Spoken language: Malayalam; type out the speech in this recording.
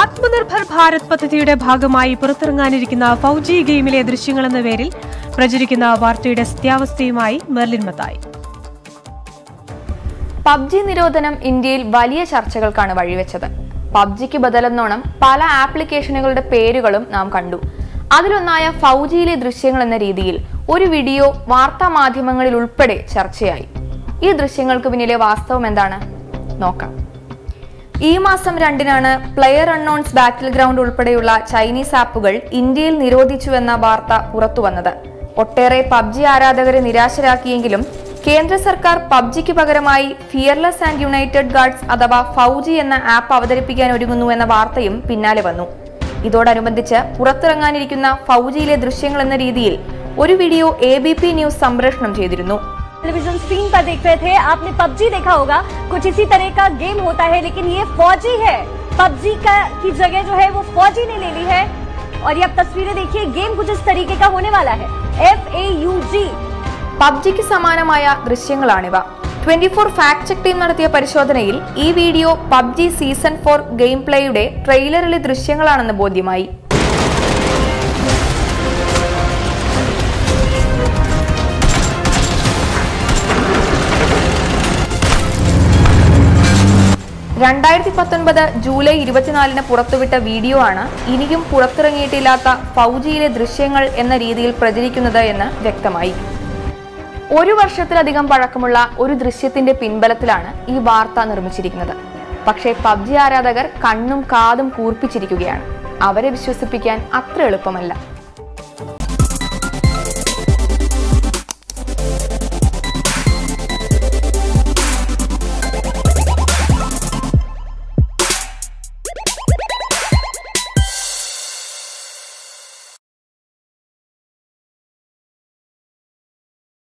ആത്മനിർഭർ ഭാരത് പദ്ധതിയുടെ ഭാഗമായി പുറത്തിറങ്ങാനിരിക്കുന്ന ഫൗജി ഗെയിമിലെ ദൃശ്യങ്ങളെന്ന പേരിൽ പ്രചരിക്കുന്ന വാർത്തയുടെ സത്യാവസ്ഥയുമായി മെർലിൻ മത്തായി പബ്ജി നിരോധനം ഇന്ത്യയിൽ വലിയ ചർച്ചകൾക്കാണ് വഴിവെച്ചത് പബ്ജിക്ക് ബദലെന്നോണം പല ആപ്ലിക്കേഷനുകളുടെ പേരുകളും നാം കണ്ടു അതിലൊന്നായ ഫൗജിയിലെ ദൃശ്യങ്ങൾ എന്ന രീതിയിൽ ഒരു വീഡിയോ വാർത്താ മാധ്യമങ്ങളിൽ ഉൾപ്പെടെ ചർച്ചയായി ഈ ദൃശ്യങ്ങൾക്ക് പിന്നിലെ വാസ്തവം എന്താണ് നോക്കാം ഈ മാസം രണ്ടിനാണ് പ്ലെയർ അൺനോൺസ് ബാറ്റിൽ ഗ്രൗണ്ട് ഉൾപ്പെടെയുള്ള ചൈനീസ് ആപ്പുകൾ ഇന്ത്യയിൽ നിരോധിച്ചുവെന്ന വാർത്ത പുറത്തുവന്നത് ഒട്ടേറെ പബ്ജി ആരാധകരെ നിരാശരാക്കിയെങ്കിലും കേന്ദ്ര സർക്കാർ പബ്ജിക്ക് പകരമായി ഫിയർലെസ് ആൻഡ് യുണൈറ്റഡ് ഗാർഡ്സ് അഥവാ ഫൗജി എന്ന ആപ്പ് അവതരിപ്പിക്കാൻ ഒരുങ്ങുന്നു എന്ന വാർത്തയും പിന്നാലെ വന്നു ഇതോടനുബന്ധിച്ച് പുറത്തിറങ്ങാനിരിക്കുന്ന ഫൗജിയിലെ ദൃശ്യങ്ങൾ എന്ന രീതിയിൽ ഒരു വീഡിയോ എ ന്യൂസ് സംപ്രേഷണം ചെയ്തിരുന്നു टेलीविजन स्क्रीन पर देख रहे थे आपने पबजी देखा होगा कुछ इसी तरह का गेम होता है लेकिन ये फौजी है पबजी का की जगह जो है वो फौजी ने ले ली है और ये अब तस्वीरें देखिए गेम कुछ इस तरीके का होने वाला है एफ ए यू जी പബ്ജിക്ക് സമാനമായ ദൃശ്യങ്ങളാണിവ twenty four fact check team നടത്തിയ പരിശോധനയിൽ ഈ video PUBG season four game പ്ലേയുടെ ട്രെയിലറിലെ ദൃശ്യങ്ങളാണെന്ന് ബോധ്യമായി രണ്ടായിരത്തി പത്തൊൻപത് ജൂലൈ ഇരുപത്തിനാലിന് പുറത്തുവിട്ട വീഡിയോ ആണ് ഇനിയും പുറത്തിറങ്ങിയിട്ടില്ലാത്ത ഫൗജിയിലെ ദൃശ്യങ്ങൾ എന്ന രീതിയിൽ പ്രചരിക്കുന്നത് എന്ന് വ്യക്തമായി ഒരു വർഷത്തിലധികം പഴക്കമുള്ള ഒരു ദൃശ്യത്തിന്റെ പിൻബലത്തിലാണ് ഈ വാർത്ത നിർമ്മിച്ചിരിക്കുന്നത് പക്ഷേ പബ്ജി ആരാധകർ കണ്ണും കാതും കൂർപ്പിച്ചിരിക്കുകയാണ് അവരെ വിശ്വസിപ്പിക്കാൻ അത്ര എളുപ്പമല്ല